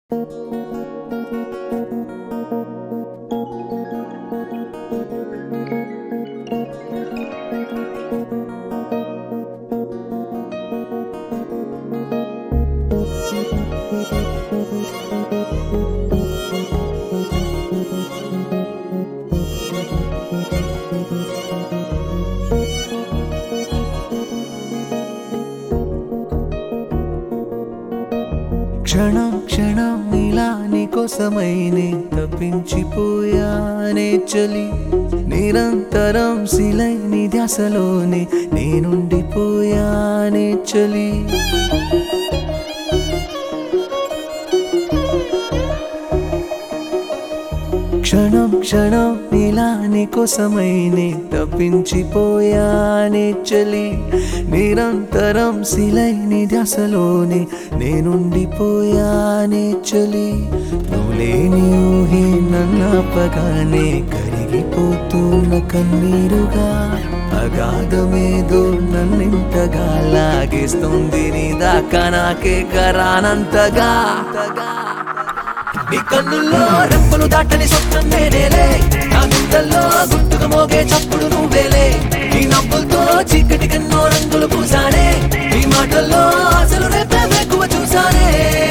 క్షణం క్షణం ఇలా నీకోసమైనే తప్పించిపోయానే చలి నిరంతరం శిలై నీ ధ్యాసలోనే నేనుండిపోయానే చలి క్షణం క్షణం ఇలా నీకోసమైనే తప్పించిపోయానే చలి నిరంతరం శిలై నీ ధ్యాసలోనే నేనుండిపోయానే చలి నువ్వు లేని ఊహే నన్నపగానే కరిగిపోతున్న కన్నీరుగా అగాధమేదో నన్నింతగా లాగేస్తుంది నీ దాకా నాకే కరానంతగా నీ కన్నుల్లో రెప్పలు దాటని స్వప్నం నేనేలే నా గుండెల్లో గుట్టుగా మోగే చప్పుడు నువ్వేలే నీ నవ్వులతో చీకటి కన్నో రంగులు పూసానే నీ మాటల్లో అసలు రేపే ఎక్కువ చూసానే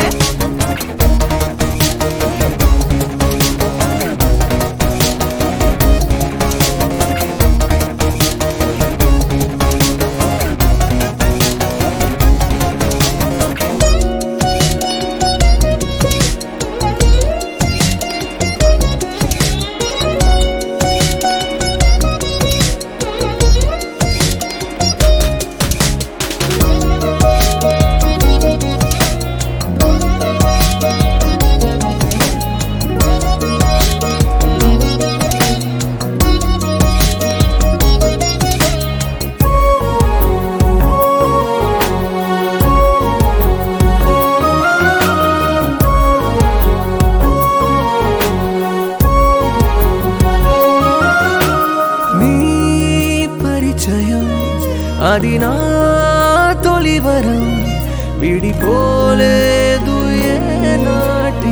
నీ పరిచయం అది నా తొలి వరం విడిపోలేదు ఏనాటి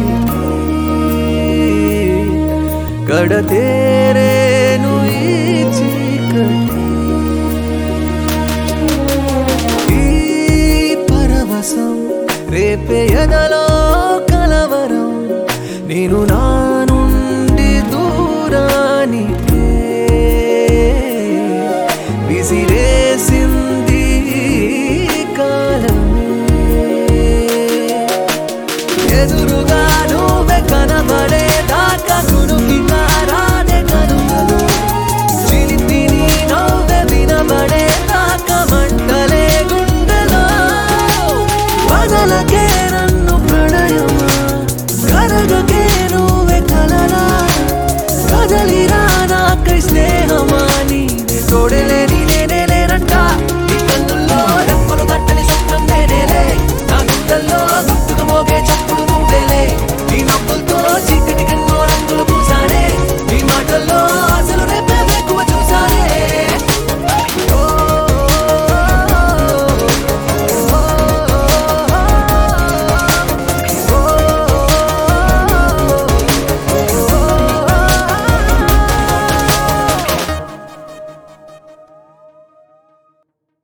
కడతేరేను ఈ చీకటి ఈ పరవశం రేపే ఎదలో కలవరం నేను నా నుండి దూరానికే విసిరేసింది కాలమే ఎదురుగా నువ్వే కనబడే దాకా కునుకి కారానే కనుగలు చిలిపిని నవ్వే వినబడే దాకా మంటలే గుండెలో వదలకే నన్ను ప్రణయమా కరగకే నువ్వే కలరా కదలిరా నాకై స్నేహమా నీవే తోడలేని నేనే లేనంట